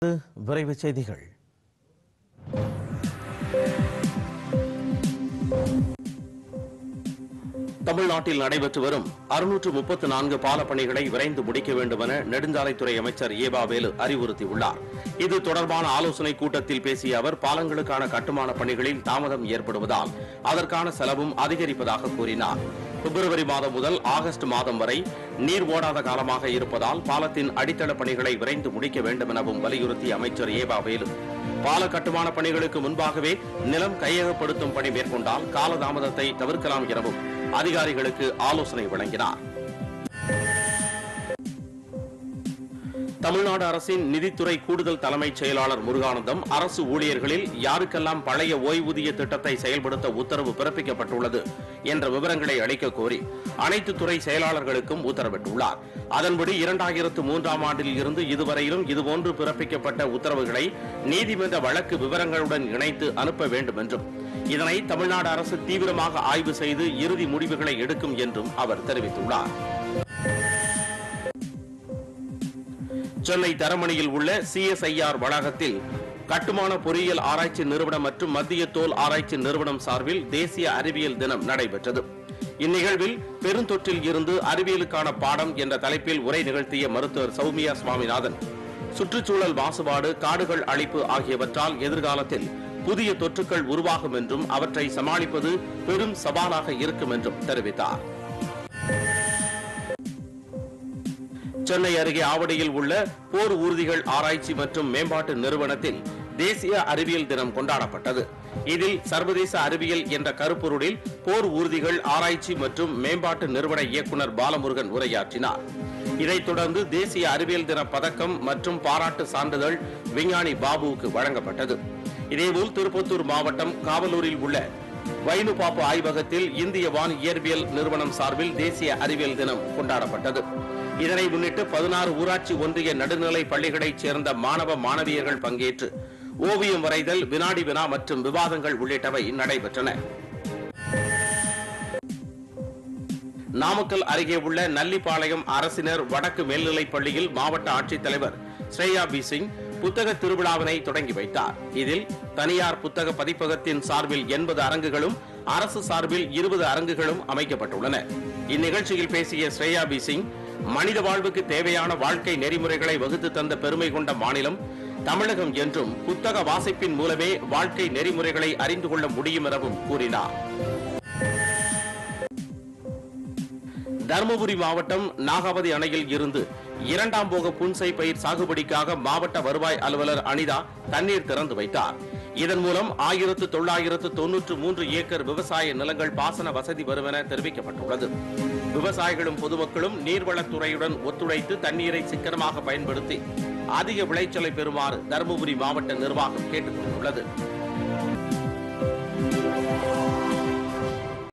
விரைவுச் செய்திகள் தமிழ்நாட்டில் நடைபெற்று வரும் அறுநூற்று முப்பத்து நான்கு பாலப் பணிகளை விரைந்து முடிக்க வேண்டும் என நெடுஞ்சாலைத்துறை அமைச்சர் ஏபா வேலு அறிவுறுத்தியுள்ளார் இது தொடர்பான ஆலோசனைக் கூட்டத்தில் பேசிய அவர் பாலங்களுக்கான கட்டுமான பணிகளில் தாமதம் ஏற்படுவதால் அதற்கான செலவும் அதிகரிப்பதாக கூறினார் பிப்ரவரி மாதம் முதல் ஆகஸ்ட் மாதம் வரை நீர் ஓடாத காலமாக இருப்பதால் பாலத்தின் அடித்தள பணிகளை விரைந்து முடிக்க வேண்டும் எனவும் வலியுறுத்திய அமைச்சர் ஏபா வேலு பால கட்டுமான பணிகளுக்கு முன்பாகவே நிலம் கையகப்படுத்தும் பணி மேற்கொண்டால் காலதாமதத்தை தவிர்க்கலாம் எனவும் அதிகாரிகளுக்கு ஆலோசனை வழங்கினார் தமிழ்நாடு அரசின் நிதித்துறை கூடுதல் தலைமைச் செயலாளர் முருகானந்தம் அரசு ஊழியர்களில் யாருக்கெல்லாம் பழைய ஓய்வூதிய திட்டத்தை செயல்படுத்த உத்தரவு பிறப்பிக்கப்பட்டுள்ளது என்ற விவரங்களை அளிக்க கோரி அனைத்து துறை செயலாளர்களுக்கும் உத்தரவிட்டுள்ளார் அதன்படி இரண்டாயிரத்து மூன்றாம் ஆண்டில் இருந்து இதுவரையிலும் இதுபோன்று பிறப்பிக்கப்பட்ட உத்தரவுகளை நீதிமன்ற வழக்கு விவரங்களுடன் இணைத்து அனுப்ப வேண்டும் என்றும் இதனை தமிழ்நாடு அரசு தீவிரமாக ஆய்வு செய்து இறுதி முடிவுகளை எடுக்கும் என்றும் அவர் தெரிவித்துள்ளார் சென்னை தரமணியில் உள்ள சிஎஸ்ஐஆர் வளாகத்தில் கட்டுமான பொறியியல் ஆராய்ச்சி நிறுவனம் மற்றும் மத்திய தோல் ஆராய்ச்சி நிறுவனம் சார்பில் தேசிய அறிவியல் தினம் நடைபெற்றது இந்நிகழ்வில் பெருந்தொற்றில் இருந்து அறிவியலுக்கான பாடம் என்ற தலைப்பில் உரை நிகழ்த்திய மருத்துவர் சௌமியா சுவாமிநாதன் சுற்றுச்சூழல் மாசுபாடு காடுகள் அழிப்பு ஆகியவற்றால் எதிர்காலத்தில் புதிய தொற்றுக்கள் உருவாகும் என்றும் அவற்றை சமாளிப்பது பெரும் சவாலாக இருக்கும் என்றும் தெரிவித்தார் சென்னை அருகே ஆவடியில் உள்ள போர் ஊர்திகள் ஆராய்ச்சி மற்றும் மேம்பாட்டு நிறுவனத்தில் தேசிய அறிவியல் தினம் கொண்டாடப்பட்டது இதில் சர்வதேச அறிவியல் என்ற கருப்பொருளில் போர் ஊர்திகள் ஆராய்ச்சி மற்றும் மேம்பாட்டு நிறுவன இயக்குனர் பாலமுருகன் உரையாற்றினார் இதைத் தொடர்ந்து தேசிய அறிவியல் தின பதக்கம் மற்றும் பாராட்டு சான்றிதழ் விஞ்ஞானி பாபுவுக்கு வழங்கப்பட்டது இதேபோல் திருப்பத்தூர் மாவட்டம் காவலூரில் உள்ள வைனுபாப்பு ஆய்வகத்தில் இந்திய வான் இயற்பியல் நிறுவனம் சார்பில் தேசிய அறிவியல் தினம் கொண்டாடப்பட்டது இதனை முன்னிட்டு பதினாறு ஊராட்சி ஒன்றிய நடுநிலை பள்ளிகளைச் சேர்ந்த மாணவ மாணவியர்கள் பங்கேற்று ஓவியம் வரைதல் வினாடி வினா மற்றும் விவாதங்கள் உள்ளிட்டவை நடைபெற்றன நாமக்கல் அருகே உள்ள நல்லிப்பாளையம் அரசினர் வடக்கு மேல்நிலைப் பள்ளியில் மாவட்ட ஆட்சித்தலைவர் ஸ்ரேயா பி சிங் புத்தக திருவிழாவினை தொடங்கி வைத்தார் இதில் தனியார் புத்தக பதிப்பகத்தின் சார்பில் எண்பது அரங்குகளும் அரசு சார்பில் இருபது அரங்குகளும் அமைக்கப்பட்டுள்ளன இந்நிகழ்ச்சியில் பேசிய ஸ்ரேயா பி சிங் மனித வாழ்வுக்கு தேவையான வாழ்க்கை நெறிமுறைகளை வகுத்து தந்த பெருமை கொண்ட மாநிலம் தமிழகம் என்றும் புத்தக வாசிப்பின் மூலமே வாழ்க்கை நெறிமுறைகளை அறிந்து கொள்ள முடியும் எனவும் கூறினார் தருமபுரி மாவட்டம் நாகாவதி அணையில் இருந்து இரண்டாம் போக புன்சை பயிர் சாகுபடிக்காக மாவட்ட வருவாய் அலுவலர் அனிதா தண்ணீர் திறந்து வைத்தார் இதன் மூலம் ஆயிரத்து தொள்ளாயிரத்து தொன்னூற்று மூன்று ஏக்கர் விவசாய நிலங்கள் பாசன வசதி வரும் என தெரிவிக்கப்பட்டுள்ளது விவசாயிகளும் பொதுமக்களும் நீர்வளத்துறையுடன் ஒத்துழைத்து தண்ணீரை சிக்கனமாக பயன்படுத்தி அதிக விளைச்சலை பெறுமாறு தருமபுரி மாவட்ட நிர்வாகம் கேட்டுக் கொண்டுள்ளது